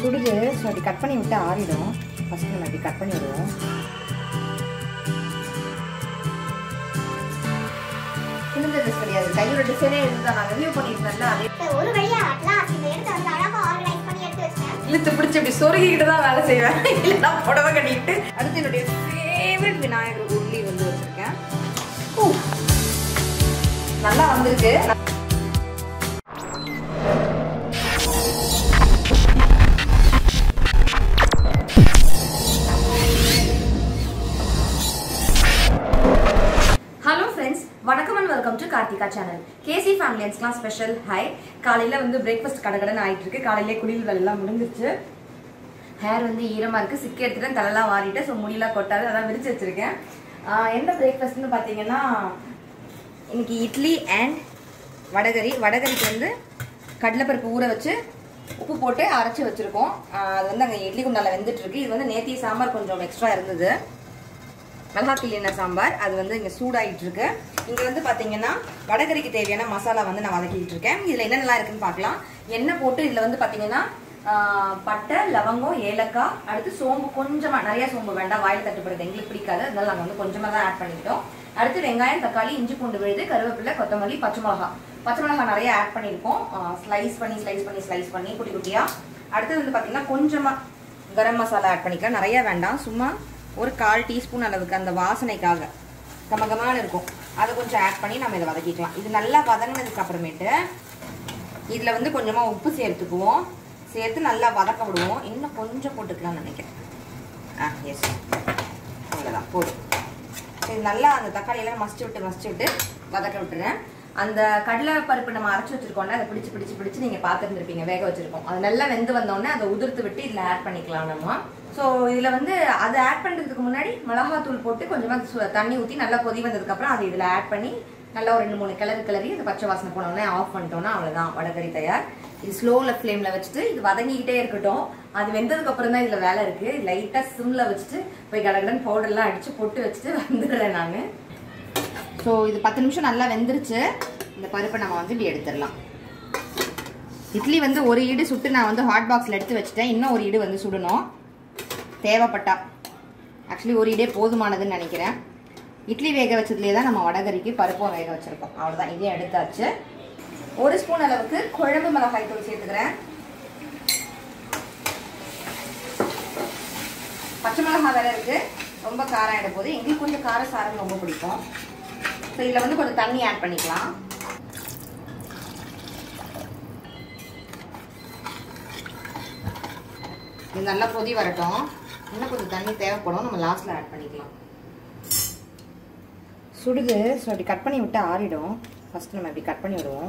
சுடுது ஸோ அப்படி கட் பண்ணி விட்டு ஆறிடும் ஃபஸ்ட்டு நம்ம அப்படி கட் பண்ணி விடுவோம் குளிர்ந்த ட்ரெஸ் கிடையாது கையோட டிசைனே இருந்தால் நான் ரிவ்யூ பண்ணியிருந்தேன்ல அதே ஒரு வழியா அட்லாஸ் இந்த இடத்த வந்து அழகா ஆர்கனைஸ் பண்ணி எடுத்து வச்சேன் இழுத்து பிடிச்சி இப்படி சொருகிக்கிட்டு தான் வேலை செய்வேன் இல்லைன்னா புடவை கட்டிட்டு அடுத்து என்னுடைய ஃபேவரட் விநாயகர் உருளி வந்து வச்சிருக்கேன் ஊ. நல்லா வந்திருக்கு ஹலோ ஃப்ரெண்ட்ஸ் வணக்கம் and welcome to Karthika channel KC ஃபேமிலியன்ஸ்லாம் ஸ்பெஷல் ஹாய் காலையில் வந்து பிரேக்ஃபாஸ்ட் கடகடன்னு ஆயிட்டு இருக்கு காலையிலே குளியல் வேலைலாம் முடிஞ்சிருச்சு ஹேர் வந்து ஈரமாக இருக்குது சிக்கி எடுத்துட்டு தலைலாம் வாரிட்டு ஸோ முடியெல்லாம் கொட்டாது அதான் விரிச்சு வச்சிருக்கேன் ஆஹ் என்ன பிரேக்ஃபாஸ்ட்னு பார்த்தீங்கன்னா இன்னைக்கு இட்லி அண்ட் வடகரி வடகரிக்கு வந்து கடலைப்பருப்பு ஊற வச்சு உப்பு போட்டு அரைச்சி வச்சிருக்கோம் ஆஹ் அது வந்து அங்கே இட்லி குண்டால வெந்துட்டு இருக்கு இது வந்து நேத்தி சாம்பார் கொஞ்சம் எக்ஸ்ட்ரா இருந்தது மிளகா கிள்ளின சாம்பார் அது வந்து இங்கே சூடாயிட்டு இருக்கு இங்கே வந்து பார்த்தீங்கன்னா வடகரிக்கு தேவையான மசாலா வந்து நான் வதக்கிட்டு இருக்கேன் இதில் என்னென்னலாம் இருக்குன்னு பார்க்கலாம் எண்ணெய் போட்டு இதில் வந்து பார்த்தீங்கன்னா ஆஹ், பட்டை லவங்கம் ஏலக்காய் அடுத்து சோம்பு கொஞ்சமாக நிறைய சோம்பு வேண்டாம் வாயில் தட்டுப்படுது எங்களுக்கு பிடிக்காது அதனால நாங்கள் வந்து கொஞ்சமாக தான் ஆட் பண்ணிக்கிட்டோம் அடுத்து வெங்காயம் தக்காளி இஞ்சி பூண்டு விழுது கருவேப்பிலை கொத்தமல்லி பச்சை மிளகா பச்சை மிளகா நிறைய ஆட் பண்ணியிருக்கோம் ஸ்லைஸ் பண்ணி ஸ்லைஸ் பண்ணி ஸ்லைஸ் பண்ணி குட்டி குட்டியாக அடுத்து வந்து பார்த்தீங்கன்னா கொஞ்சமாக கரம் மசாலா ஆட் பண்ணிக்கலாம் நிறைய வேண்டாம் சும்மா ஒரு கால் டீஸ்பூன் அளவுக்கு அந்த வாசனைக்காக கமகமான இருக்கும் அதை கொஞ்சம் ஆட் பண்ணி நம்ம இதை வதக்கிக்கலாம் இது நல்லா வதங்கினதுக்கு அப்புறமேட்டு இதில் வந்து கொஞ்சமாக உப்பு சேர்த்துக்குவோம் சேர்த்து நல்லா வதக்க விடுவோம் இன்னும் கொஞ்சம் போட்டுக்கலாம்னு நினைக்கிறேன் ஆ எஸ் அவ்வளோதான் போதும் சரி நல்லா அந்த தக்காளியெல்லாம் மசிச்சு விட்டு மசிச்சு விட்டு வதக்க விட்டுறேன் அந்த கடலை பருப்பு நம்ம அரைச்சி வச்சிருக்கோம்ல அதை பிடிச்சு பிடிச்சு பிடிச்சு நீங்க பார்த்துருந்துருப்பீங்க வேக வச்சிருக்கோம் அது நல்லா வெந்து வந்தோடனே அதை உதிர்த்து விட்டு இதில் ஆட் பண்ணிக்கலாம் நம்ம ஸோ இதில் வந்து அதை ஆட் பண்ணுறதுக்கு முன்னாடி மிளகாத்தூள் போட்டு கொஞ்சமாக சு- தண்ணி ஊற்றி நல்லா கொதி வந்ததுக்கப்புறம் அதை இதில் ஆட் பண்ணி நல்லா ஒரு ரெண்டு மூணு கிளறு கிளறி அந்த பச்சை வாசனை போனோடனே ஆஃப் பண்ணிட்டோம்னா அவ்வளோதான் வடகறி தயார் இது ஸ்லோவில் ஃப்ளேமில் வச்சுட்டு இது வதங்கிக்கிட்டே இருக்கட்டும் அது வெந்ததுக்கு அப்புறம் தான் இதில் வேலை இருக்கு லைட்டாக சிம்மில் வச்சுட்டு போய் கடகடன் பவுடர்லாம் அடிச்சு பொட்டு வச்சுட்டு வந்துடுறேன் நான் ஸோ இது பத்து நிமிஷம் நல்லா வெந்துருச்சு இந்த பருப்பை நம்ம வந்து இப்படி எடுத்துடலாம் இட்லி வந்து ஒரு ஈடு சுட்டு நான் வந்து ஹாட் பாக்ஸில் எடுத்து வச்சுட்டேன் இன்னும் ஒரு ஈடு வந்து சுடணும் தேவைப்பட்டா ஆக்சுவலி ஒரு ஈடே போதுமானதுன்னு நினைக்கிறேன் இட்லி வேக வச்சதுலேயே தான் நம்ம வடகரிக்கு பருப்பும் வேக வச்சுருக்கோம் அவ்வளோதான் இதையும் எடுத்தாச்சு ஒரு ஸ்பூன் அளவுக்கு குழம்பு மிளகாய் தூள் சேர்த்துக்கிறேன் பச்சை மிளகாய் வேற இருக்கு ரொம்ப காரம் ஆகிட போது எங்களுக்கு கொஞ்சம் கார சாரம் ரொம்ப பிடிக்கும் ஸோ இதில் வந்து கொஞ்சம் தண்ணி ஆட் பண்ணிக்கலாம் இது நல்லா கொதி வரட்டும் இன்னும் கொஞ்சம் தண்ணி தேவைப்படும் நம்ம லாஸ்ட்ல ஆட் பண்ணிக்கலாம் சுடுது ஸோ அப்படி கட் பண்ணி விட்டு ஆறிடும் ஃபர்ஸ்ட் நம்ம இப்படி கட் பண்ணி விடுவோம்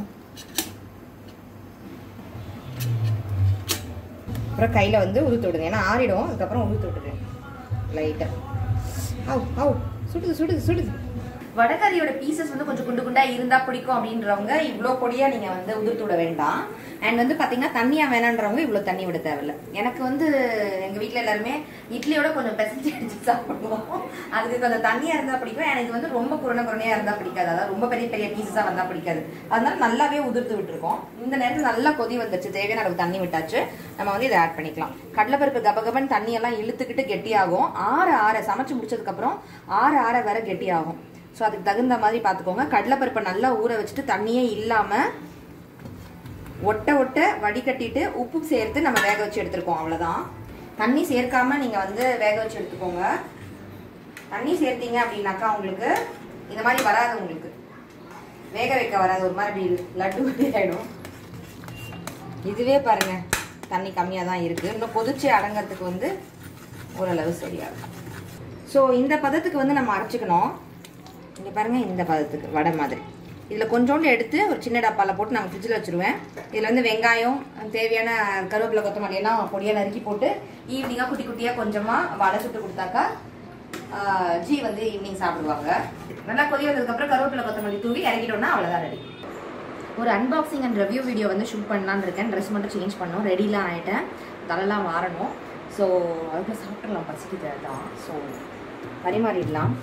அப்புறம் கையில் வந்து உதுத்து விடுங்க ஏன்னா ஆறிடும் அதுக்கப்புறம் உதுத்து விட்டுருங்க லைட்டாக ஆவ் ஆவ் சுடுது சுடுது சுடுது வடகரியோட பீசஸ் வந்து கொஞ்சம் குண்டு குண்டா இருந்தா பிடிக்கும் அப்படின்றவங்க இவ்வளோ பொடியா நீங்க வந்து உதிர்த்து விட வேண்டாம் அண்ட் வந்து பாத்தீங்கன்னா தண்ணியா வேணான்றவங்க இவ்வளோ தண்ணி விட தேவையில்ல எனக்கு வந்து எங்க வீட்ல எல்லாருமே இட்லியோட கொஞ்சம் பெசஞ்சு அடிச்சு சாப்பிடுவோம் அதுக்கு கொஞ்சம் தண்ணியா இருந்தா பிடிக்கும் எனக்கு இது வந்து ரொம்ப குரண குரணையா இருந்தா பிடிக்காது அதாவது ரொம்ப பெரிய பெரிய பீசஸா வந்தா பிடிக்காது அதனால நல்லாவே உதிர்த்து விட்டுருக்கோம் இந்த நேரத்தில் நல்லா கொதி வந்துருச்சு தேவையான அளவு தண்ணி விட்டாச்சு நம்ம வந்து இதை ஆட் பண்ணிக்கலாம் கடலைப்பருப்பு கபகபன் தண்ணி எல்லாம் இழுத்துக்கிட்டு கெட்டியாகும் ஆற ஆற சமைச்சு முடிச்சதுக்கு அப்புறம் ஆற ஆற வேற கெட்டியாகும் ஸோ அதுக்கு தகுந்த மாதிரி பார்த்துக்கோங்க கடலைப்பருப்பை நல்லா ஊற வச்சுட்டு தண்ணியே இல்லாமல் ஒட்ட ஒட்ட வடிகட்டிட்டு உப்பு சேர்த்து நம்ம வேக வச்சு எடுத்துருக்கோம் அவ்வளோதான் தண்ணி சேர்க்காம நீங்கள் வந்து வேக வச்சு எடுத்துக்கோங்க தண்ணி சேர்த்தீங்க அப்படின்னாக்கா உங்களுக்கு இந்த மாதிரி வராது உங்களுக்கு வேக வைக்க வராது ஒரு மாதிரி அப்படி லட்டு மாதிரி ஆயிடும் இதுவே பாருங்க தண்ணி கம்மியாக தான் இருக்கு இன்னும் கொதிச்சு அடங்கிறதுக்கு வந்து ஓரளவு சரியாகும் ஸோ இந்த பதத்துக்கு வந்து நம்ம அரைச்சிக்கணும் இங்கே பாருங்க இந்த பதத்துக்கு வடை மாதிரி இதில் கொஞ்சோண்டு எடுத்து ஒரு சின்ன டப்பாவில் போட்டு நான் ஃப்ரிட்ஜில் வச்சுருவேன் இதில் வந்து வெங்காயம் தேவையான கருவேப்பிலை கொத்தமல்லி எல்லாம் பொடியாக நறுக்கி போட்டு ஈவினிங்காக குட்டி குட்டியாக கொஞ்சமாக வடை சுட்டு கொடுத்தாக்கா ஆஹ், ஜி வந்து ஈவினிங் சாப்பிடுவாங்க நல்லா கொதி வந்ததுக்கப்புறம் கருவேப்பிலை கொத்தமல்லி தூவி இறக்கிட்டோம்னா அவ்வளோதான் ரெடி ஒரு அன்பாக்சிங் அண்ட் ரிவ்யூ வீடியோ வந்து ஷூட் பண்ணலான்னு இருக்கேன் ட்ரெஸ் மட்டும் சேஞ்ச் பண்ணோம் ரெடிலாம் ஆகிட்டேன் தலைலாம் மாறணும் ஸோ அதுக்கு சாப்பிட்றலாம் பசிக்குது அதான் ஸோ பரிமாறிடலாம்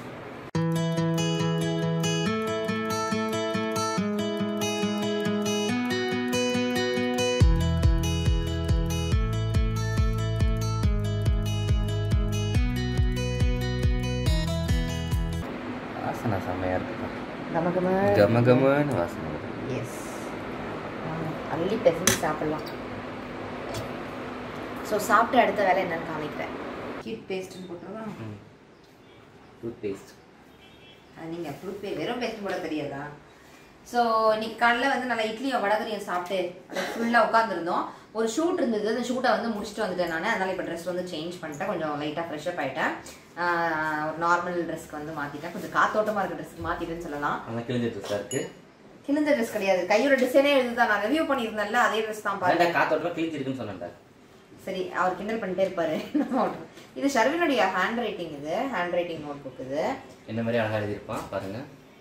வாசனை செம்மையாக இருக்குப்பா கமகம கம கமன்னு வாசனை வருது எஸ் அள்ளி பெசஞ்சு சாப்பிடலாம் ஸோ சாப்பிட்டு அடுத்த வேலை என்னன்னு காமிக்கிறேன் கீட் பேஸ்ட்னு போட்டுருவா டூத் பேஸ்ட் நீங்கள் ஃப்ரூட் பே வெறும் பேஸ்ட் போட தெரியாதா ஸோ இன்னைக்கு காலைல வந்து நல்லா இட்லியும் வடகரியும் சாப்பிட்டு அப்படியே ஃபுல்லாக உட்காந்துருந்தோம் ஒரு ஷூட் இருந்தது அந்த ஷூட்டை வந்து முடிச்சுட்டு வந்துட்டேன் நான் அதனால இப்போ ட்ரெஸ் வந்து சேஞ்ச் பண்ணிட்டேன் கொஞ்சம் லைட்டாக ஃப்ரெஷ்அப் ஆகிட்டேன் ஒரு நார்மல் ட்ரெஸ்க்கு வந்து மாற்றிட்டேன் கொஞ்சம் காத்தோட்டமாக இருக்க ட்ரெஸ்க்கு மாற்றிட்டேன்னு சொல்லலாம் நல்லா கிழிஞ்ச ட்ரெஸ்ஸாக இருக்கு கிழிஞ்ச ட்ரெஸ் கிடையாது கையோட டிசைனே எழுதுதான் நான் ரிவ்யூ பண்ணியிருந்தேன்ல அதே ட்ரெஸ் தான் பாருங்க வேண்டாம் காத்தோட்டமாக கிழிஞ்சிருக்குன்னு சொன்னேன்டா சரி அவர் கிண்டல் பண்ணிட்டே இருப்பாரு நம்ம விட்டுருவோம். இது ஷர்வினுடைய ஹேண்ட் ரைட்டிங் இது ஹேண்ட் ரைட்டிங் நோட் புக் இது என்ன மாதிரி அழகாக எழுதியிருப்பான் பாருங்க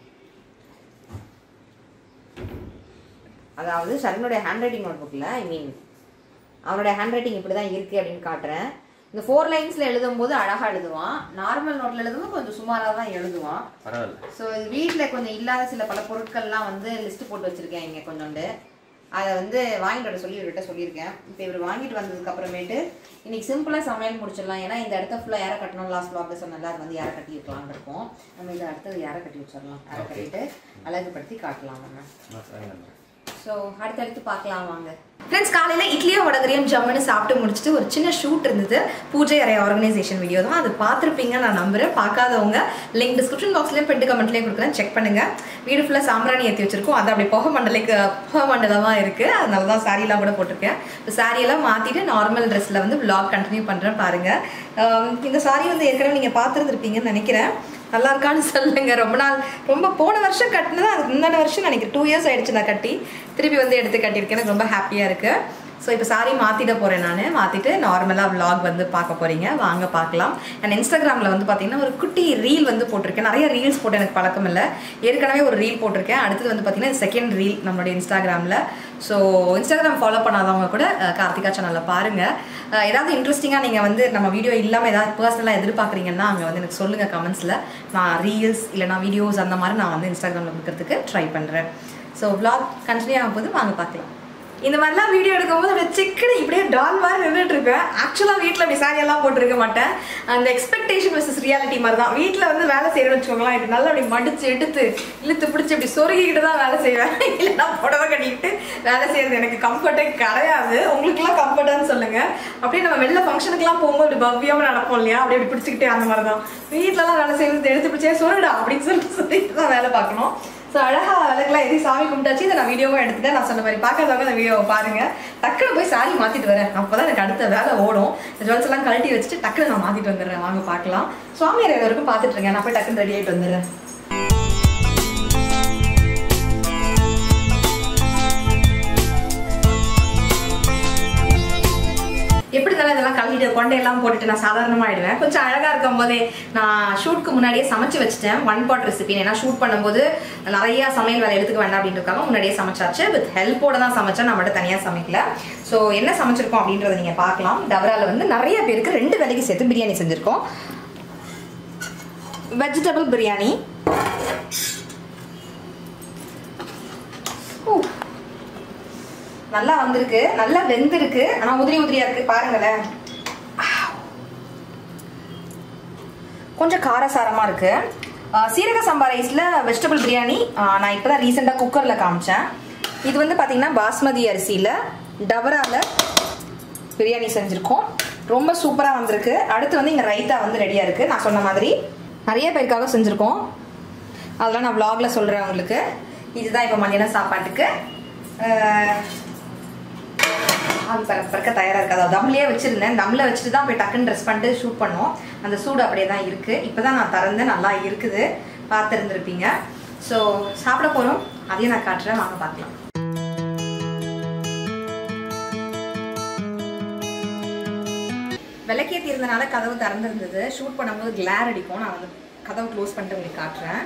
அதாவது ஷர்வினுடைய ஹேண்ட் ரைட்டிங் நோட் புக்கில் ஐ மீன் அவனுடைய ஹேண்ட் ரைட்டிங் இப்படி தான் இருக்கு அப்படின்னு காட்டுறேன் இந்த ஃபோர் லைன்ஸ்ல எழுதும்போது அழகா எழுதுவான் நார்மல் நோட்ல எழுதும்போது கொஞ்சம் சுமாராக தான் எழுதுவான் பரவாயில்ல ஸோ வீட்டில் கொஞ்சம் இல்லாத சில பல பொருட்கள்லாம் வந்து லிஸ்ட் போட்டு வச்சிருக்கேன் இங்கே கொஞ்சோண்டு அதை வந்து வாங்கிட்டு வர சொல்லி இவர்கிட்ட சொல்லியிருக்கேன் இப்போ இவர் வாங்கிட்டு வந்ததுக்கு அப்புறமேட்டு இன்னைக்கு சிம்பிளாக சமையல் முடிச்சிடலாம் ஏன்னா இந்த இடத்த ஃபுல்லாக யாரை கட்டணும் லாஸ்ட் ப்ளாக்ல சொன்னல அது வந்து யாரை கட்டி வைக்கலாம்னு இருக்கோம் நம்ம இதை அடுத்தது யாரை கட்டி வச்சிடலாம் யாரை Okay. கட்டிட்டு அழகுபடுத்தி காட்டலாம் நம்ம நான் சொல்லுங்க ஸோ அடுத்தடுத்து பார்க்கலாம் வாங்க ஃப்ரெண்ட்ஸ் காலையில் இட்லியும் வடகரியும் ஜம்முன்னு சாப்பிட்டு முடிச்சுட்டு ஒரு சின்ன ஷூட் இருந்தது பூஜை அறை ஆர்கனைசேஷன் வீடியோ தான் அது பார்த்துருப்பீங்க நான் நம்புறேன் பார்க்காதவங்க லிங்க் டிஸ்கிரிப்ஷன் பாக்ஸ்லேயும் பெட்டு கமெண்ட்லேயும் கொடுக்குறேன் செக் பண்ணுங்க வீடு ஃபுல்லாக சாம்பிராணி ஏற்றி வச்சிருக்கோம் அது அப்படி புகை மண்டலுக்கு புகை மண்டலமாக இருக்குது அதனால தான் சாரியெல்லாம் கூட போட்டிருக்கேன் இப்போ சாரியெல்லாம் மாற்றிட்டு நார்மல் ட்ரெஸ்ஸில் வந்து vlog கண்டினியூ பண்ணுறேன் பாருங்கள் ஆம், இந்த சாரி வந்து ஏற்கனவே நீங்கள் பார்த்துருந்துருப்பீங்கன்னு நினைக்கிறேன் நல்லா இருக்கான்னு சொல்லுங்க ரொம்ப நாள் ரொம்ப போன வருஷம் கட்டினது அதுக்கு முந்தான வருஷம் நினைக்கிறேன் டூ இயர்ஸ் ஆயிடுச்சு நான் கட்டி திருப்பி வந்து எடுத்து கட்டியிருக்கேன் எனக்கு ரொம்ப ஹாப்பியாக இருக்கு ஸோ இப்போ சாரி மாற்றிட போகிறேன் நான் மாற்றிட்டு நார்மலாக vlog வந்து பார்க்க போகிறீங்க வாங்க பார்க்கலாம் அண்ட் இன்ஸ்டாகிராமில் வந்து பார்த்தீங்கன்னா ஒரு குட்டி ரீல் வந்து போட்டிருக்கேன் நிறைய ரீல்ஸ் போட்டு எனக்கு பழக்கம் இல்லை ஏற்கனவே ஒரு ரீல் போட்டிருக்கேன் அடுத்தது வந்து பார்த்தீங்கன்னா செகண்ட் ரீல் நம்மளுடைய இன்ஸ்டாகிராமில் ஸோ இன்ஸ்டாகிராம் ஃபாலோ பண்ணாதவங்க கூட அஹ், கார்த்திகா சேனலில் பாருங்கள் அஹ், ஏதாவது இன்ட்ரெஸ்டிங்காக நீங்கள் வந்து நம்ம வீடியோ இல்லாமல் ஏதாவது பர்சனலாக எதிர்பார்க்குறீங்கன்னா அங்கே வந்து எனக்கு சொல்லுங்கள் கமெண்ட்ஸில் நான் ரீல்ஸ் இல்லைனா வீடியோஸ் அந்த மாதிரி நான் வந்து இன்ஸ்டாகிராமில் கொடுக்கறதுக்கு ட்ரை பண்ணுறேன் ஸோ vlog கண்டினியூ ஆகும்போது வாங்க பார்க்கலாம் இந்த மாதிரிலாம் வீடியோ எடுக்கும்போது அப்படியே சிக்கனு இப்படியே டால் மாதிரி நின்றுட்டு இருப்பேன் ஆக்சுவலாக வீட்டில் அப்படி saree எல்லாம் போட்டிருக்க மாட்டேன் அந்த எக்ஸ்பெக்டேஷன் வர்சஸ் ரியாலிட்டி மாதிரி தான் வீட்டில் வந்து வேலை செய்யணும்னு வச்சுக்கோங்களேன் இப்படி நல்லா அப்படி மடிச்சு எடுத்து இழுத்து பிடிச்சி இப்படி சொருகிக்கிட்டு தான் வேலை செய்வேன் இல்லைன்னா புடவை கட்டிக்கிட்டு வேலை செய்யறது எனக்கு கம்ஃபர்ட்டே கிடையாது உங்களுக்குலாம் கம்ஃபர்ட்டான்னு சொல்லுங்க அப்படியே நம்ம வெளில ஃபங்க்ஷனுக்குலாம் போகும்போது இப்படி பவ்யமாக நடப்போம் இல்லையா அப்படியே இப்படி பிடிச்சிக்கிட்டே அந்த மாதிரி தான் வீட்டிலலாம் வேலை செய்யறது எடுத்து பிடிச்சே சொல்லுடா அப்படின்னு சொல்லி சொல்லிட்டு தான் வேலை பார்க்கணும் ஸோ அழகா விளக்குலாம் எதையும் சாமி கும்பிட்டாச்சு இதை நான் வீடியோவும் எடுத்துட்டேன் நான் சொன்ன மாதிரி பார்க்காதவங்க அந்த வீடியோவை பாருங்க டக்குனு போய் சாரி மாத்திட்டு வரேன் அப்பதான் எனக்கு அடுத்த வேலை ஓடும் ஜுவல்ஸ் எல்லாம் கழட்டி வச்சுட்டு டக்குனு நான் மாத்திட்டு வந்துடுறேன் வாங்க பார்க்கலாம் சுவாமியார் இது வரைக்கும் பார்த்துட்டு இருக்கேன் நான் போய் டக்குன்னு ரெடி ஆயிட்டு வந்துடுறேன் எப்படி இருந்தாலும் இதெல்லாம் கழுவிட்டு கொண்டையெல்லாம் போட்டுட்டு நான் சாதாரணமாக ஆயிடுவேன் கொஞ்சம் அழகாக இருக்கும் போதே நான் ஷூட்க்கு முன்னாடியே சமைச்சு வச்சுட்டேன் ஒன் பாட் ரெசிபி ஏன்னா ஷூட் பண்ணும்போது நிறைய சமையல் வேலை எடுத்துக்க வேண்டாம் அப்படின்றதுக்காக முன்னாடியே சமைச்சாச்சு வித் ஹெல்ப்போட தான் சமைச்சேன் நான் மட்டும் தனியாக சமைக்கல ஸோ என்ன சமைச்சிருக்கோம் அப்படின்றத நீங்கள் பார்க்கலாம் டவரால வந்து நிறைய பேருக்கு ரெண்டு வேலைக்கு சேர்த்து பிரியாணி செஞ்சுருக்கோம் வெஜிடபிள் பிரியாணி ஊ நல்லா வந்திருக்கு நல்லா வெந்திருக்கு ஆனா உதிரி உதிரியா இருக்கு பாருங்களேன் கொஞ்சம் காரசாரமா இருக்கு ஆஹ் சீரக சம்பா ரைஸ்ல வெஜிடபிள் பிரியாணி ஆஹ் நான் இப்பதான் ரீசெண்டா குக்கர்ல காமிச்சேன் இது வந்து பாத்தீங்கன்னா பாஸ்மதி அரிசியில டவரால பிரியாணி செஞ்சிருக்கோம் ரொம்ப சூப்பரா வந்திருக்கு அடுத்து வந்து இங்க ரைத்தா வந்து ரெடியா இருக்கு நான் சொன்ன மாதிரி நிறைய பேருக்காக செஞ்சிருக்கோம் அதெல்லாம் நான் vlogல சொல்றேன் உங்களுக்கு இதுதான் இப்போ மதியானம் சாப்பாட்டுக்கு ஆஹ் ஆவி பறக்க பறக்க தயாராக இருக்காது அது தம்லேயே வச்சிருந்தேன் தம்ல வச்சுட்டு தான் போய் டக்குன்னு ட்ரெஸ் பண்ணிட்டு ஷூட் பண்ணோம் அந்த சூடு அப்படியே தான் இருக்கு இப்போ தான் நான் திறந்தேன் நல்லா இருக்குது பார்த்துருந்துருப்பீங்க ஸோ சாப்பிட போகிறோம் அதையும் நான் காட்டுறேன் வாங்க பார்க்கலாம் விளக்கேத்தி இருந்தனால கதவு திறந்திருந்தது ஷூட் பண்ணும்போது கிளார் அடிக்கும் நான் வந்து கதவு க்ளோஸ் பண்ணிட்டு உங்களுக்கு காட்டுறேன்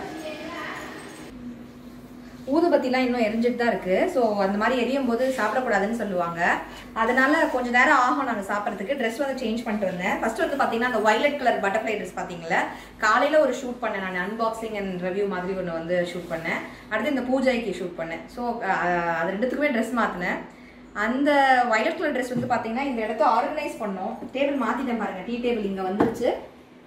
ஊதுபத்திலாம் இன்னும் எரிஞ்சிட்டு தான் இருக்கு ஸோ அந்த மாதிரி எரியும் போது சாப்பிடக்கூடாதுன்னு சொல்லுவாங்க அதனால கொஞ்ச நேரம் ஆகும் நாங்கள் சாப்பிட்றதுக்கு ட்ரெஸ் வந்து சேஞ்ச் பண்ணிட்டு வந்தேன் ஃபர்ஸ்ட் வந்து பார்த்தீங்கன்னா அந்த வயலட் கலர் பட்டர்ஃப்ளை ட்ரெஸ் பார்த்தீங்களா காலையில் ஒரு ஷூட் பண்ணேன் நான் அன்பாக்சிங் அண்ட் ரிவ்யூ மாதிரி ஒன்று வந்து ஷூட் பண்ணேன் அடுத்து இந்த பூஜைக்கு ஷூட் பண்ணேன் ஸோ அது ரெண்டுத்துக்குமே ட்ரெஸ் மாற்றினேன் அந்த வயலட் கலர் ட்ரெஸ் வந்து பார்த்தீங்கன்னா இந்த இடத்த ஆர்கனைஸ் பண்ணோம் டேபிள் மாற்றிட்டேன் பாருங்க டீ டேபிள் இங்கே வந்துருச்சு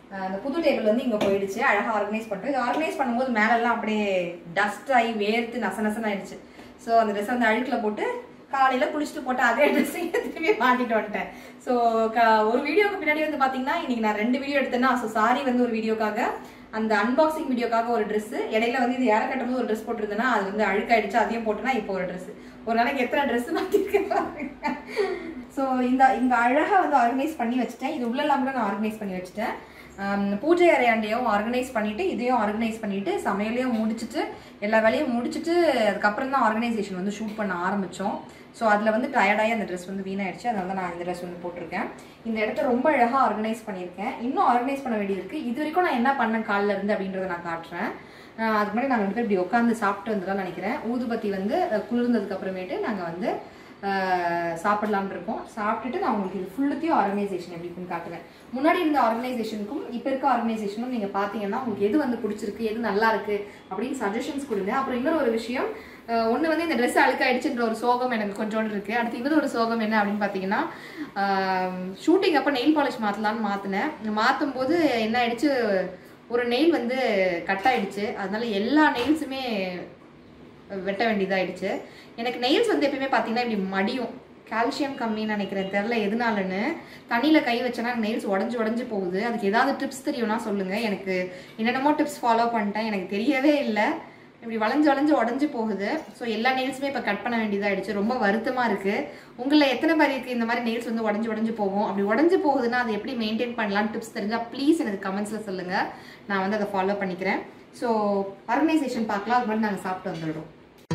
அஹ் அந்த புது டேபிள் வந்து இங்கே போயிடுச்சு அழகாக ஆர்கனைஸ் பண்ணிட்டோம் இது ஆர்கனைஸ் பண்ணும்போது மேலெல்லாம் அப்படியே டஸ்ட் ஆகி வேர்த்து நச நசன்னு ஆயிடுச்சு ஸோ அந்த ட்ரெஸ் வந்து அழுக்கில் போட்டு காலையில் குளிச்சுட்டு போட்டு அதே ட்ரெஸ்ஸையும் திரும்பி மாட்டிட்டு வந்துட்டேன் ஸோ ஒரு வீடியோக்கு பின்னாடி வந்து பார்த்தீங்கன்னா இன்னைக்கு நான் ரெண்டு வீடியோ எடுத்தேன்னா ஸோ சாரி வந்து ஒரு வீடியோக்காக அந்த அன்பாக்சிங் வீடியோக்காக ஒரு Dress இடையில வந்து இது ஏற கட்டும்போது ஒரு Dress போட்டிருந்தேன்னா அது வந்து அழுக்காயிடுச்சு அதையும் போட்டுனா இப்போ ஒரு Dress ஒரு நாளைக்கு எத்தனை Dress மாற்றிருக்கேன் ஸோ இந்த இந்த அழகாக வந்து ஆர்கனைஸ் பண்ணி வச்சுட்டேன் இது உள்ளெல்லாம் கூட நான் ஆர்கனைஸ் பண்ணி வச்சுட்டேன் ஆம், பூஜை அறையாண்டையும் ஆர்கனைஸ் பண்ணிட்டு இதையும் ஆர்கனைஸ் பண்ணிட்டு சமையலையும் முடிச்சுட்டு எல்லா வேலையும் முடிச்சுட்டு அதுக்கப்புறம் தான் ஆர்கனைசேஷன் வந்து ஷூட் பண்ண ஆரம்பித்தோம் ஸோ அதில் வந்து டயர்டாகி அந்த ட்ரெஸ் வந்து வீணாயிடுச்சு அதனால தான் நான் இந்த ட்ரெஸ் வந்து போட்டிருக்கேன் இந்த இடத்த ரொம்ப அழகாக ஆர்கனைஸ் பண்ணியிருக்கேன் இன்னும் ஆர்கனைஸ் பண்ண வேண்டியிருக்கு இது வரைக்கும் நான் என்ன பண்ணேன் காலில் இருந்து அப்படின்றத நான் காட்டுறேன் ஆஹ் அதுக்கு முன்னாடி நாங்கள் ரெண்டு பேர் இப்படி உட்காந்து சாப்பிட்டு வந்துதான் நினைக்கிறேன் ஊதுபத்தி வந்து அஹ், குளிர்ந்ததுக்கு அப்புறமேட்டு நாங்கள் வந்து ஆஹ், சாப்பிடலாம்னு இருக்கோம் சாப்பிட்டுட்டு நான் உங்களுக்கு இது ஃபுல்லுத்தையும் ஆர்கனைசேஷன் எப்படி இருக்குன்னு காட்டுவேன் முன்னாடி இருந்த ஆர்கனைசேஷனுக்கும் இப்போ இருக்க ஆர்கனைசேஷனும் நீங்கள் பார்த்தீங்கன்னா உங்களுக்கு எது வந்து பிடிச்சிருக்கு எது நல்லா இருக்கு அப்படின்னு சஜஷன்ஸ் கொடுங்க அப்புறம் இன்னொரு ஒரு விஷயம் ஒன்று வந்து இந்த ட்ரெஸ் அழுக்காயிடுச்சுன்ற ஒரு சோகம் எனக்கு கொஞ்சோண்டு இருக்கு அடுத்து இன்னொரு ஒரு சோகம் என்ன அப்படின்னு பார்த்தீங்கன்னா ஷூட்டிங் அப்போ நெயில் பாலிஷ் மாற்றலான்னு மாற்றினேன் மாற்றும் போது என்ன ஆயிடுச்சு ஒரு நெயில் வந்து கட் ஆயிடுச்சு அதனால எல்லா நெயில்ஸுமே வெட்ட வேண்டியதாயிடுச்சு எனக்கு நெயில்ஸ் வந்து எப்பயுமே பார்த்தீங்கன்னா இப்படி மடியும் கால்சியம் கம்மின்னு நினைக்கிறேன் தெரில எதனாலன்னு தண்ணியில் கை வச்சேன்னா நெயில்ஸ் உடஞ்சி உடஞ்சி போகுது அதுக்கு ஏதாவது டிப்ஸ் தெரியும்னா சொல்லுங்கள் எனக்கு என்னென்னமோ டிப்ஸ் ஃபாலோ பண்ணிட்டேன் எனக்கு தெரியவே இல்லை இப்படி வளைஞ்சு வளைஞ்சு உடஞ்சி போகுது ஸோ எல்லா நெயில்ஸுமே இப்போ கட் பண்ண வேண்டியதாயிடுச்சு ரொம்ப வருத்தமாக இருக்குது உங்களில் எத்தனை பேருக்கு இந்த மாதிரி நெயில்ஸ் வந்து உடஞ்சி உடஞ்சி போகும் அப்படி உடஞ்சி போகுதுன்னா அதை எப்படி மெயின்டைன் பண்ணலாம்னு டிப்ஸ் தெரிஞ்சால் ப்ளீஸ் எனக்கு கமெண்ட்ஸில் சொல்லுங்கள் நான் வந்து அதை ஃபாலோ பண்ணிக்கிறேன் ஸோ ஆர்கனைசேஷன் பார்க்கலாம் அது மாதிரி நாங்கள் சாப்பிட்டு வந்துடுறோம்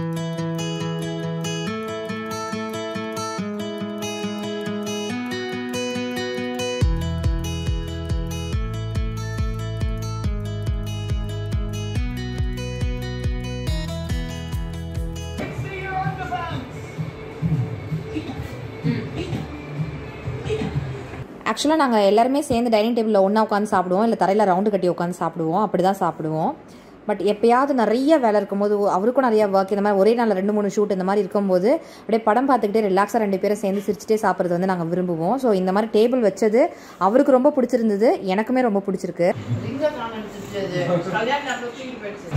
ஆக்சுவலாக நாங்கள் எல்லாருமே சேர்ந்து டைனிங் டேபிளில் ஒன்றா உட்காந்து சாப்பிடுவோம் இல்லை தரையில் ரவுண்டு கட்டி உட்காந்து சாப்பிடுவோம் அப்படி தான் சாப்பிடுவோம் பட் எப்பயாவது நிறைய வேலை இருக்கும்போது அவருக்கும் நிறைய ஒர்க் இந்த மாதிரி ஒரே நாளில் ரெண்டு மூணு ஷூட் இந்த மாதிரி இருக்கும்போது அப்படியே படம் பார்த்துக்கிட்டே ரிலாக்ஸாக ரெண்டு பேரும் சேர்ந்து சிரிச்சிட்டே சாப்பிட்றது வந்து நாங்கள் விரும்புவோம் ஸோ இந்த மாதிரி டேபிள் வச்சது அவருக்கு ரொம்ப பிடிச்சிருந்தது எனக்குமே ரொம்ப பிடிச்சிருக்கு எங்க காண எடுத்துட்டு கல்யாணம் நேரத்துல தூக்கிட்டு போயிடுச்சு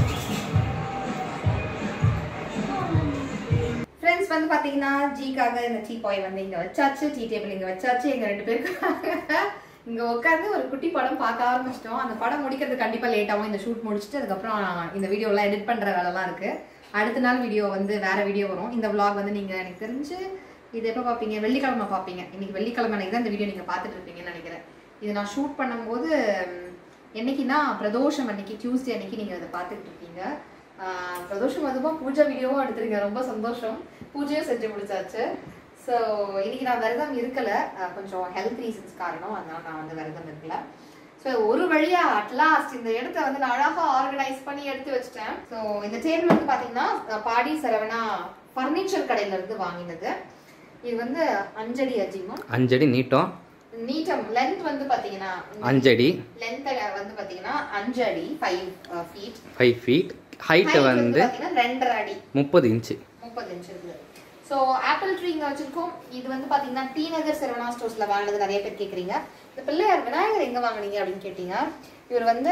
ஃப்ரெண்ட்ஸ் வந்து பார்த்தீங்கன்னா ஜிக்காக இந்த டீ பாய் வந்து இங்கே வச்சாச்சு டீ டேபிள் இங்கே வச்சாச்சு எங்கள் ரெண்டு பேருக்கு இங்கே உட்காந்து ஒரு குட்டி படம் பார்க்க ஆரம்பிச்சிட்டோம் அந்த படம் முடிக்கிறது கண்டிப்பாக லேட் ஆகும் இந்த ஷூட் முடிச்சுட்டு அதுக்கப்புறம் இந்த வீடியோலாம் எடிட் பண்ணுற வேலைலாம் இருக்குது அடுத்த நாள் வீடியோ வந்து வேற வீடியோ வரும் இந்த vlog வந்து நீங்கள் எனக்கு தெரிஞ்சு இது எப்போ பார்ப்பீங்க வெள்ளிக்கிழமை பார்ப்பீங்க இன்னைக்கு வெள்ளிக்கிழமை அன்னைக்கு தான் இந்த வீடியோ நீங்கள் பார்த்துட்டு இருப்பீங்கன்னு நினைக்கிறேன் இது நான் ஷூட் பண்ணும்போது ம், என்னைக்குன்னா பிரதோஷம் அன்னைக்கு டியூஸ்டே அன்னைக்கு நீங்கள் அதை பார்த்துட்டு இருக்கீங்க ஆஹ் பிரதோஷம் அதுமா பூஜை வீடியோவும் எடுத்திருக்கேன் ரொம்ப சந்தோஷம் பூஜையும் செஞ்சு முடிச்சாச்சு ஸோ இன்னைக்கு நான் விரதம் இருக்கல ஆஹ் கொஞ்சம் ஹெல்த் ரீசன்ஸ் காரணம் அதனால நான் வந்து விரதம் இருக்கல ஸோ ஒரு வழியா அட்லாஸ்ட் இந்த இடத்த வந்து நான் அழகா ஆர்கனைஸ் பண்ணி எடுத்து வச்சிட்டேன் ஸோ இந்த டேபிள் வந்து பாத்தீங்கன்னா அஹ் பாடி சரவணா ஃபர்னிச்சர் கடையில இருந்து வாங்கினது இது வந்து அஞ்சடி அஜிமம் அஞ்சடி நீட்டம் நீட்டம் லென்த் வந்து பாத்தீங்கன்னா அஞ்சடி லென்த் வந்து பாத்தீங்கன்னா அஞ்சு அடி five feet five feet height வந்து பாத்தீங்கன்னா ரெண்டரை அடி முப்பது இன்ச்சு முப்பது இன்ச் இருக்குது ஸோ ஆப்பிள் ட்ரீ இங்கே வச்சிருக்கோம் இது வந்து பார்த்தீங்கன்னா டி நகர் சரவணா ஸ்டோர்ஸில் வாங்கினது நிறைய பேர் கேட்குறீங்க இந்த பிள்ளையார் விநாயகர் எங்கே வாங்குனீங்க அப்படின்னு கேட்டீங்க இவர் வந்து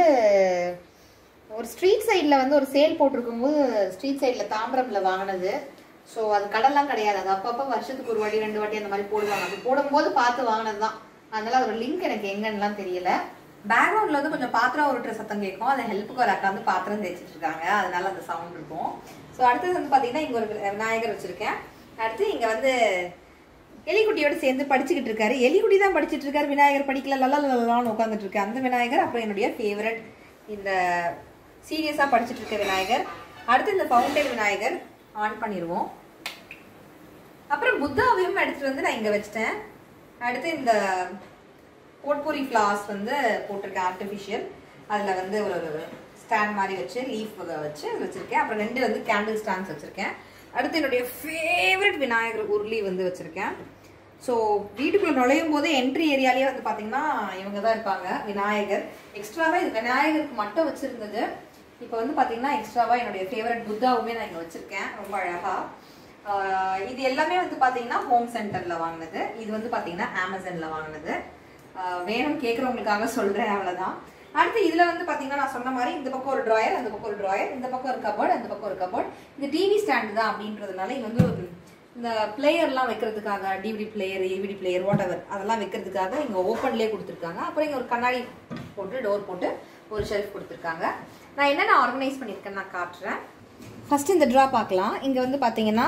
ஒரு ஸ்ட்ரீட் சைடில் வந்து ஒரு சேல் போட்டிருக்கும்போது ஸ்ட்ரீட் சைடில் தாம்பரமில் வாங்கினது ஸோ அது கடல்லாம் கிடையாது அது அப்பப்போ வருஷத்துக்கு ஒரு வாட்டி ரெண்டு வாட்டி அந்த மாதிரி போடுவாங்க அது போடும்போது பார்த்து வாங்கினது தான் அதனால அதோட லிங்க் எனக்கு எங்கன்னுலாம் தெரியல பேக்ரவுண்ட்ல வந்து கொஞ்சம் பாத்திரம் உருட்டுற சத்தம் கேட்கும் அதை ஹெல்ப்புக்கு ஒரு அக்கா வந்து பாத்திரம் தேய்ச்சிட்டு இருக்காங்க அதனால அந்த சவுண்ட் இருக்கும் ஸோ அடுத்தது வந்து பாத்தீங்கன்னா இங்க ஒரு விநாயகர் வச்சிருக்கேன் அடுத்து இங்க வந்து எலிக்குட்டியோட சேர்ந்து படிச்சுக்கிட்டு இருக்காரு எலிக்குட்டி தான் படிச்சிட்டு இருக்காரு விநாயகர் படிக்கல லலான்னு உட்காந்துட்டு இருக்கு அந்த விநாயகர் அப்புறம் என்னுடைய ஃபேவரட் இந்த சீரியஸா படிச்சிட்டு இருக்க விநாயகர் அடுத்து இந்த ஃபவுண்டைன் விநாயகர் ஆன் பண்ணிடுவோம் அப்புறம் புத்தாவையும் எடுத்துட்டு வந்து நான் இங்க வச்சிட்டேன் அடுத்து இந்த போட்பூரி ஃப்ளார்ஸ் வந்து போட்டிருக்கேன் ஆர்டிஃபிஷியல் அதில் வந்து ஒரு ஸ்டாண்ட் மாதிரி வச்சு லீஃப் வச்சு அது வச்சிருக்கேன் அப்புறம் ரெண்டு வந்து கேண்டில் ஸ்டாண்ட்ஸ் வச்சிருக்கேன் அடுத்து என்னுடைய ஃபேவரட் விநாயகர் உருளி வந்து வச்சிருக்கேன் ஸோ வீட்டுக்குள்ள நுழையும் போது என்ட்ரி ஏரியாலேயே வந்து பார்த்தீங்கன்னா இவங்க தான் இருப்பாங்க விநாயகர் எக்ஸ்ட்ராவாக இது விநாயகருக்கு மட்டும் வச்சிருந்தது இப்போ வந்து பார்த்தீங்கன்னா எக்ஸ்ட்ராவாக என்னுடைய ஃபேவரட் புத்தாவுமே நான் இங்கே வச்சிருக்கேன் ரொம்ப அழகா ஆஹ் இது எல்லாமே வந்து பார்த்தீங்கன்னா ஹோம் சென்டரில் வாங்கினது இது வந்து பார்த்தீங்கன்னா அமேசானில் வாங்கினது ஆஹ் வேணும் கேட்குறவங்களுக்காக சொல்கிறேன் அவ்வளோதான் அடுத்து இதில் வந்து பார்த்தீங்கன்னா நான் சொன்ன மாதிரி இந்த பக்கம் ஒரு ட்ராயர் அந்த பக்கம் ஒரு ட்ராயர் இந்த பக்கம் ஒரு கபோர்ட் அந்த பக்கம் ஒரு கபோர்ட் இது டிவி ஸ்டாண்டு தான் அப்படின்றதுனால இங்க வந்து ஒரு இந்த பிளேயர்லாம் வைக்கிறதுக்காக டிவிடி பிளேயர் ஏவிடி பிளேயர் வாட் எவர் அதெல்லாம் வைக்கிறதுக்காக இங்கே ஓப்பன்லேயே கொடுத்துருக்காங்க அப்புறம் இங்கே ஒரு கண்ணாடி போட்டு டோர் போட்டு ஒரு ஷெல்ஃப் கொடுத்துருக்காங்க நான் என்னென்ன ஆர்கனைஸ் பண்ணியிருக்கேன்னு நான் காட்டுறேன் ஃபர்ஸ்ட் இந்த ட்ரா பார்க்கலாம் இங்கே வந்து பார்த்தீங்கன்னா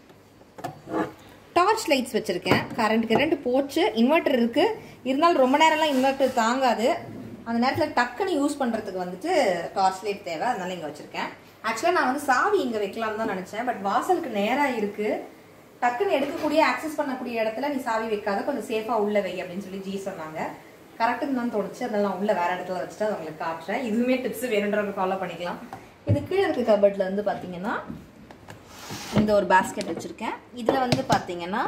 டார்ச் லைட்ஸ் வச்சுருக்கேன் கரண்ட் கரண்ட் போச்சு இன்வெர்டர் இருக்குது இருந்தாலும் ரொம்ப நேரம்லாம் இன்வெர்டர் தாங்காது அந்த நேரத்தில் டக்குன்னு யூஸ் பண்ணுறதுக்கு வந்துட்டு டார்ச் லைட் தேவை அதனால இங்கே வச்சுருக்கேன் ஆக்சுவலாக நான் வந்து சாவி இங்கே வைக்கலாம்னு தான் நினச்சேன் பட் வாசலுக்கு நேராக இருக்குது டக்குன்னு எடுக்கக்கூடிய ஆக்சஸ் பண்ணக்கூடிய இடத்துல நீ சாவி வைக்காத கொஞ்சம் சேஃபாக உள்ள வை அப்படின்னு சொல்லி ஜி சொன்னாங்க கரெக்டுன்னு தான் தோணுச்சு அதனால நான் உள்ள வேற இடத்துல வச்சுட்டு அதை உங்களுக்கு காட்டுறேன் இதுவுமே டிப்ஸ் வேணுன்றவங்க ஃபாலோ பண்ணிக்கலாம் இது கீழே இருக்க கபர்ட்ல வந்து பார்த்தீங்கன்னா இந்த ஒரு பாஸ்கெட் வச்சுருக்கேன் இதில் வந்து பார்த்தீங்கன்னா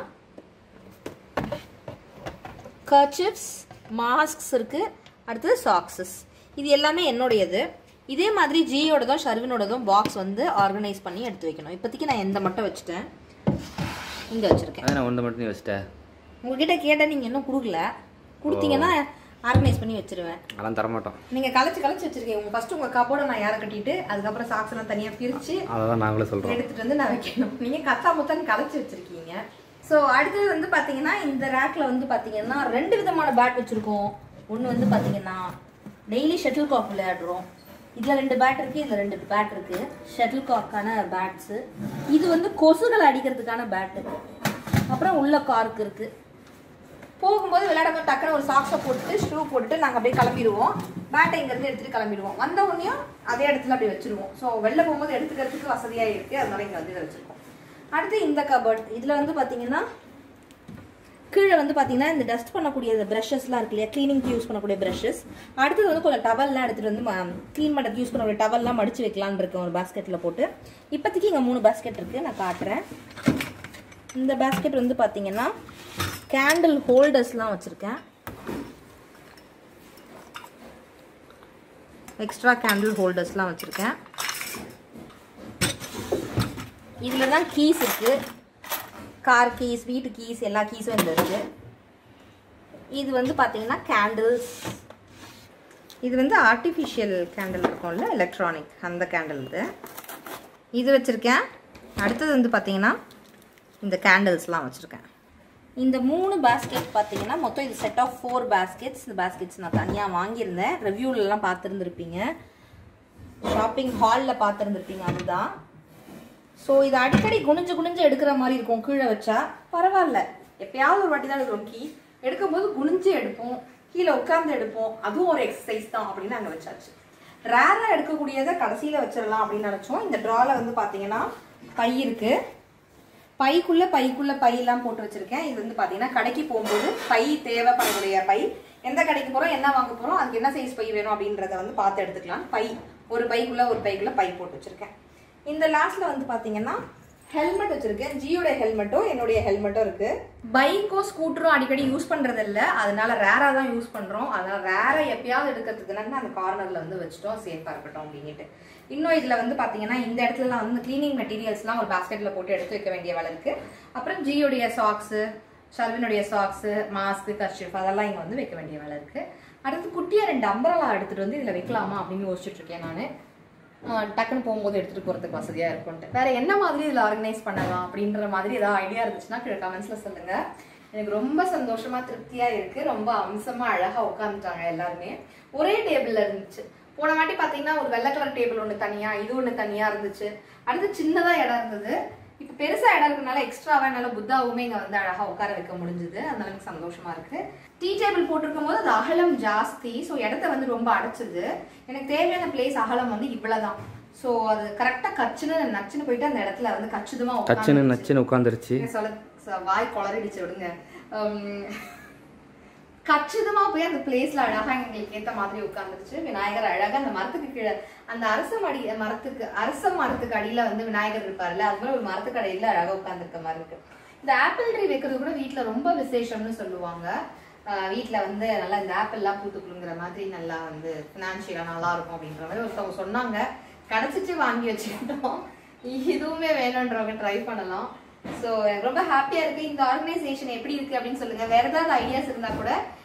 கர்ச்சிப்ஸ் மாஸ்க்ஸ் இருக்குது அடுத்தது சாக்ஸஸ் இது எல்லாமே என்னுடையது இதே மாதிரி ஜியோடதும் ஷர்வினோடதும் பாக்ஸ் வந்து ஆர்கனைஸ் பண்ணி எடுத்து வைக்கணும் இப்போதைக்கு நான் எந்த மட்டும் வச்சுட்டேன் இங்கே வச்சுருக்கேன் அதான் நான் ஒன்று மட்டும் நீ வச்சிட்டேன் உங்ககிட்ட கேட்டால் நீங்கள் இன்னும் கொடுக்கல கொடுத்தீங்கன்னா ஆர்கனைஸ் பண்ணி வச்சிருவேன் அதெல்லாம் தரமாட்டோம் நீங்கள் கலைச்சு கலைச்சு வச்சிருக்கீங்க உங்கள் ஃபஸ்ட்டு உங்கள் கப்போட நான் யாரை கட்டிட்டு அதுக்கப்புறம் சாக்ஸ் எல்லாம் தனியாக பிரித்து அதை தான் நாங்களே சொல்கிறோம் எடுத்துட்டு வந்து நான் வைக்கணும் நீங்க கத்தா முத்தான்னு கலைச்சு வச்சிருக்கீங்க ஸோ அடுத்தது வந்து பாத்தீங்கன்னா இந்த ரேக்ல வந்து பாத்தீங்கன்னா ரெண்டு விதமான பேட் வச்சிருக்கோம் ஒன்று வந்து பாத்தீங்கன்னா டெய்லி ஷட்டில் காக் விளையாடுறோம் இதுல ரெண்டு பேட் இருக்கு இதுல ரெண்டு பேட் இருக்கு ஷட்டில் காக்கான பேட்ஸ் இது வந்து கொசுகளை அடிக்கிறதுக்கான பேட் அப்புறம் உள்ள கார்க் இருக்கு போகும்போது விளையாடும்போது டக்குன்னு ஒரு சாக்ஸை போட்டுட்டு ஷூ போட்டுட்டு நாங்கள் அப்படியே கிளம்பிடுவோம் பேட்டை இங்கேருந்து எடுத்துட்டு கிளம்பிடுவோம் வந்த உடனேயும் அதே இடத்துல அப்படியே வச்சிருவோம் ஸோ வெளில போகும்போது எடுத்துக்கிறதுக்கு வசதியாக இருக்குது அதனால இங்கே வந்து இதை வச்சிருக்கோம் அடுத்து இந்த கபர்ட் இதில் வந்து பார்த்தீங்கன்னா கீழே வந்து பார்த்தீங்கன்னா இந்த டஸ்ட் பண்ணக்கூடிய இந்த ப்ரஷஸ்லாம் இருக்கு இல்லையா க்ளீனிங்க்கு யூஸ் பண்ணக்கூடிய ப்ரஷஸ் அடுத்தது வந்து கொஞ்சம் டவல்லாம் எடுத்துகிட்டு வந்து க்ளீன் பண்ணுறதுக்கு யூஸ் பண்ணக்கூடிய டவல்லாம் மடிச்சு வைக்கலான்னு இருக்கேன் ஒரு பாஸ்கெட்டில் போட்டு இப்போதைக்கு இங்கே மூணு பாஸ்கெட் இருக்குது நான் காட்டுறேன் இந்த பாஸ்கெட் வந்து பார்த்தீங்கன்னா கேண்டில் ஹோல்டர்ஸ்லாம் வச்சுருக்கேன் எக்ஸ்ட்ரா கேண்டில் ஹோல்டர்ஸ்லாம் வச்சுருக்கேன் இதில் தான் கீஸ் இருக்குது கார் கீஸ் வீட்டு கீஸ் எல்லா கீஸும் இதில் இருக்குது இது வந்து பார்த்தீங்கன்னா கேண்டில்ஸ் இது வந்து ஆர்டிஃபிஷியல் கேண்டில் இருக்கும்ல எலக்ட்ரானிக் அந்த கேண்டில் இது இது வச்சுருக்கேன் அடுத்தது வந்து பார்த்தீங்கன்னா இந்த கேண்டில்ஸ்லாம் வச்சுருக்கேன் இந்த மூணு பேஸ்கெட் பார்த்தீங்கன்னா மொத்தம் இது செட் ஆஃப் ஃபோர் பேஸ்கெட்ஸ் இந்த பேஸ்கெட்ஸ் நான் தனியாக வாங்கியிருந்தேன் ரிவ்யூலலாம் பார்த்துருந்துருப்பீங்க ஷாப்பிங் ஹாலில் பார்த்துருந்துருப்பீங்க அதுதான் ஸோ இது அடிக்கடி குனிஞ்சு குனிஞ்சு எடுக்கிற மாதிரி இருக்கும் கீழே வச்சா பரவாயில்ல எப்பயாவது ஒரு வாட்டி தான் எடுக்கிறோம் கீ எடுக்கும்போது குனிஞ்சு எடுப்போம் கீழே உட்காந்து எடுப்போம் அதுவும் ஒரு எக்ஸசைஸ் தான் அப்படின்னு நாங்கள் வச்சாச்சு ரேராக எடுக்கக்கூடியதை கடைசியில் வச்சிடலாம் அப்படின்னு நினச்சோம் இந்த ட்ராவில் வந்து பார்த்தீங்கன்னா பை இருக்குது பைக்குள்ள பைக்குள்ள பையெல்லாம் போட்டு வச்சிருக்கேன் இது வந்து பாத்தீங்கன்னா கடைக்கு போகும்போது பை தேவைப்படக்கூடிய பை எந்த கடைக்கு போறோம் என்ன வாங்க போறோம் அதுக்கு என்ன சைஸ் பை வேணும் அப்படின்றத வந்து பார்த்து எடுத்துக்கலாம் பை ஒரு பைக்குள்ள ஒரு பைக்குள்ள பை போட்டு வச்சிருக்கேன் இந்த லாஸ்ட்ல வந்து பாத்தீங்கன்னா ஹெல்மெட் வச்சிருக்கேன் ஜியோட ஹெல்மெட்டும் என்னுடைய ஹெல்மெட்டும் இருக்கு பைக்கோ ஸ்கூட்டரும் அடிக்கடி யூஸ் பண்றது இல்ல அதனால ரேரா தான் யூஸ் பண்றோம் அதனால ரேரா எப்பயாவது எடுக்கிறதுக்குன்னு அந்த கார்னர்ல வந்து வச்சுட்டோம் சேஃபா இருக்கட்டும் அப்படின்ட்டு இன்னும் இதுல வந்து பாத்தீங்கன்னா இந்த இடத்துலலாம் வந்து கிளீனிங் மெட்டீரியல்ஸ்லாம் ஒரு பாஸ்கெட்ல போட்டு எடுத்து வைக்க வேண்டிய வேலை இருக்கு அப்புறம் ஜியோடைய சாக்ஸ் ஷர்வினுடைய சாக்ஸ் மாஸ்க் கர்ஷிப் அதெல்லாம் இங்க வந்து வைக்க வேண்டிய வேலை இருக்கு அடுத்து குட்டியா ரெண்டு அம்பரலா எடுத்துட்டு வந்து இதுல வைக்கலாமா அப்படின்னு யோசிச்சுட்டு இருக்கேன் நான் ஆஹ் டக்குன்னு போகும்போது எடுத்துட்டு போறதுக்கு வசதியா இருக்கும்ட்டு வேற என்ன மாதிரி இதுல ஆர்கனைஸ் பண்ணலாம் அப்படின்ற மாதிரி ஏதாவது ஐடியா இருந்துச்சுன்னா கீழே கமெண்ட்ஸ்ல சொல்லுங்க எனக்கு ரொம்ப சந்தோஷமா திருப்தியா இருக்கு ரொம்ப அம்சமா அழகா உட்காந்துட்டாங்க எல்லாருமே ஒரே டேபிள்ல இருந்துச்சு போன வாட்டி பாத்தீங்கன்னா ஒரு வெள்ளை கலர் டேபிள் ஒண்ணு தனியா இது ஒண்ணு தனியா இருந்துச்சு அடுத்து சின்னதா இடம் இருந்தது இப்ப பெருசா இடம் இருக்கனால எக்ஸ்ட்ராவா என்னால புத்தாவுமே இங்க வந்து அழகா உட்கார வைக்க முடிஞ்சது அதனால எனக்கு சந்தோஷமா இருக்கு டீ டேபிள் போட்டிருக்கும் போது அது அகலம் ஜாஸ்தி ஸோ இடத்த வந்து ரொம்ப அடைச்சது எனக்கு தேவையான பிளேஸ் அகலம் வந்து இவ்வளவுதான் ஸோ அது கரெக்டா கச்சுன்னு நச்சுன்னு போயிட்டு அந்த இடத்துல வந்து கச்சிதமா கச்சுன்னு உட்கார்ந்துருச்சு. நச்சுன்னு உட்காந்துருச்சு நீங்க சொல்ல ச- வாய் குளறிடுச்சு விடுங்க உம், கச்சிதமா போய் அந்த பிளேஸ்ல அழகா எங்களுக்கு ஏத்த மாதிரி உட்கார்ந்துருச்சு விநாயகர் அழகா அந்த மரத்துக்கு கீழே அந்த அரச மடி மரத்துக்கு அரச மரத்துக்கு அடியில வந்து விநாயகர் இருப்பார்ல அது மாதிரி ஒரு மரத்துக்கு அடியில அழகா உட்கார்ந்துருக்க மாதிரி இருக்கு இந்த ஆப்பிள் ட்ரீ வைக்கிறது கூட வீட்ல ரொம்ப விசேஷம்னு சொல்லுவாங்க ஆஹ் வீட்ல வந்து நல்லா இந்த ஆப்பிள் எல்லாம் பூத்து குலுங்குற மாதிரி நல்லா வந்து பினான்சியலா நல்லா இருக்கும் அப்படின்ற மாதிரி ஒருத்தவங்க சொன்னாங்க கிடைச்சிச்சு வாங்கி வச்சுக்கிட்டோம் இதுவுமே வேணுன்றவங்க ட்ரை பண்ணலாம் ஸோ எனக்கு ரொம்ப ஹாப்பியா இருக்கு இந்த ஆர்கனைசேஷன் எப்படி இருக்கு அப்படின்னு சொல்லுங்க வேற ஏதாவது ஐடியாஸ் இருந்தா கூட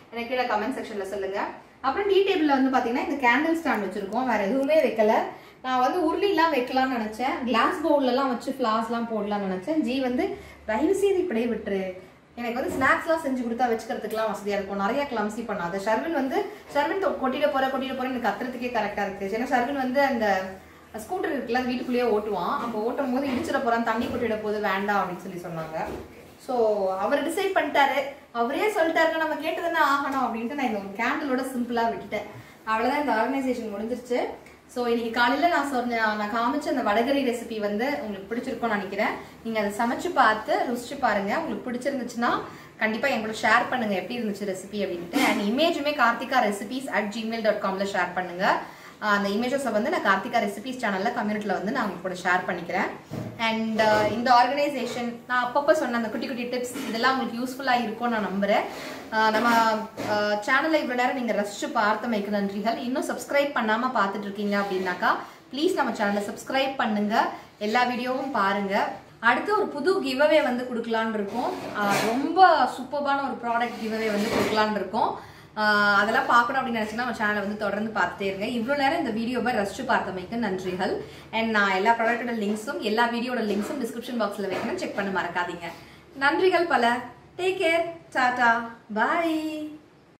எனக்கு கீழே கமெண்ட் செக்ஷன்ல சொல்லுங்க அப்புறம் டீ டேபிள்ல வந்து பாத்தீங்கன்னா இந்த கேண்டில் ஸ்டாண்ட் வச்சிருக்கோம் வேற எதுவுமே வைக்கல நான் வந்து உருளிலாம் வைக்கலாம்னு நினைச்சேன் கிளாஸ் பவுல்லலாம் வச்சு ஃப்ளாஸ்லாம் போடலாம்னு நினைச்சேன் ஜி வந்து தயவு செய்து இப்படியே விட்டுரு எனக்கு வந்து ஸ்நாக்ஸ்லாம் செஞ்சு கொடுத்தா வச்சுக்கிறதுக்குலாம் வசதியா இருக்கும் நிறைய கிளம்சி பண்ணாத ஷர்வின் வந்து ஷர்வின் தொ- கொட்டிட போற கொட்டிட போற எனக்கு கத்துறதுக்கே கரெக்டா இருக்கு ஏன்னா ஷர்வின் வந்து அந்த ஸ்கூட்டர் இருக்குல்ல அது வீட்டுக்குள்ளேயே ஓட்டுவான் அப்போ ஓட்டும் போது இடிச்சிட போறான் தண்ணி கொட்டிட போது வேண்டாம் அப்படின்னு சொல்லி சொன்னாங்க ஸோ அவர் டிசைட் பண்ணிட்டாரு அவரே சொல்லிட்டாருங்க நம்ம கேட்டதுன்னா ஆகணும் அப்படின்ட்டு நான் இந்த ஒரு கேண்டிலோட சிம்பிளா விட்டுட்டேன் அவ்வளவுதான் இந்த ஆர்கனைசேஷன் முடிஞ்சிருச்சு ஸோ இன்னைக்கு காலையில நான் சொன்ன நான் காமிச்ச அந்த வடகரி ரெசிபி வந்து உங்களுக்கு பிடிச்சிருக்கும்னு நினைக்கிறேன் நீங்க அதை சமைச்சு பார்த்து ருசிச்சு பாருங்க உங்களுக்கு பிடிச்சிருந்துச்சுன்னா கண்டிப்பா என் கூட ஷேர் பண்ணுங்க எப்படி இருந்துச்சு ரெசிபி அப்படின்ட்டு அண்ட் இமேஜுமே Karthika recipes at Gmail dot காம்ல ஷேர் பண்ணுங்க ஆஹ் அந்த இமேஜஸை வந்து நான் கார்த்திகா ரெசிபிஸ் சேனல்ல கம்யூனிட்டியில் வந்து நான் உங்க கூட ஷேர் பண்ணிக்கிறேன் அண்ட் இந்த ஆர்கனைசேஷன் நான் அப்பப்போ சொன்ன அந்த குட்டி குட்டி டிப்ஸ் இதெல்லாம் உங்களுக்கு யூஸ்ஃபுல்லாக இருக்கும்னு நான் நம்புறேன் ஆஹ் நம்ம சேனலை இவ்வளோ நேரம் நீங்கள் ரசிச்சு பார்த்தமைக்கு நன்றிகள் இன்னும் சப்ஸ்கிரைப் பண்ணாமல் பார்த்துட்டு இருக்கீங்க அப்படின்னாக்கா ப்ளீஸ் நம்ம சேனலை சப்ஸ்கிரைப் பண்ணுங்க எல்லா வீடியோவும் பாருங்க அடுத்து ஒரு புது கிவ்அவே வந்து கொடுக்கலான்னு இருக்கோம் ஆஹ் ரொம்ப சூப்பர்பான ஒரு ப்ராடக்ட் கிவ்அவே வந்து கொடுக்கலான்னு இருக்கோம் ஆஹ் அதெல்லாம் பார்க்கணும் அப்படின்னு நினைச்சீங்கன்னா நம்ம சேனலை வந்து தொடர்ந்து பார்த்துட்டே இருங்க இவ்வளோ நேரம் இந்த வீடியோவை ரசிச்சு பார்த்தமைக்கு நன்றிகள் அண்ட் நான் எல்லா ப்ராடக்ட்டோட லிங்க்ஸும் எல்லா வீடியோட லிங்க்ஸும் டிஸ்கிரிப்ஷன் பாக்ஸில் வைக்கணும் செக் பண்ண மறக்காதீங்க நன்றிகள் பல டேக் கேர் டாடா பாய்